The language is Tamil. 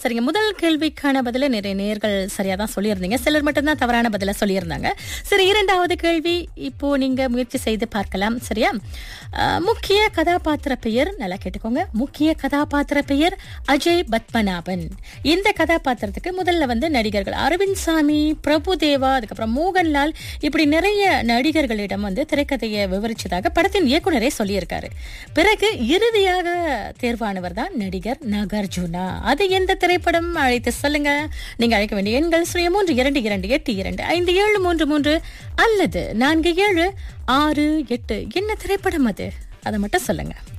சரிங்க முதல் கேள்விக்கான பதில நிறைய நேர்கள் சரியா தான் சொல்லியிருந்தீங்க சிலர் மட்டும்தான் தவறான பதில சொல்லியிருந்தாங்க சரி இரண்டாவது கேள்வி இப்போ நீங்க முயற்சி செய்து பார்க்கலாம் சரியா அஹ், முக்கிய கதாபாத்திர பெயர் நல்லா கேட்டுக்கோங்க முக்கிய கதாபாத்திர பெயர் அஜய் பத்மநாபன் இந்த கதாபாத்திரத்துக்கு முதல்ல வந்து நடிகர்கள் அரவிந்த் சாமி பிரபுதேவா அதுக்கப்புறம் மோகன்லால் இப்படி நிறைய நடிகர்களிடம் வந்து திரைக்கதையை விவரிச்சதாக படத்தின் இயக்குனரே சொல்லியிருக்காரு பிறகு இறுதியாக தேர்வானவர் தான் நடிகர் நாகார்ஜுனா அது எந்த திரைப்படம் அழைத்து சொல்லுங்க நீங்க அழைக்க வேண்டிய எண்கள் சுய மூன்று இரண்டு இரண்டு எட்டு இரண்டு ஐந்து ஏழு மூன்று மூன்று அல்லது நான்கு ஏழு ஆறு எட்டு என்ன திரைப்படம் அது அதை மட்டும் சொல்லுங்க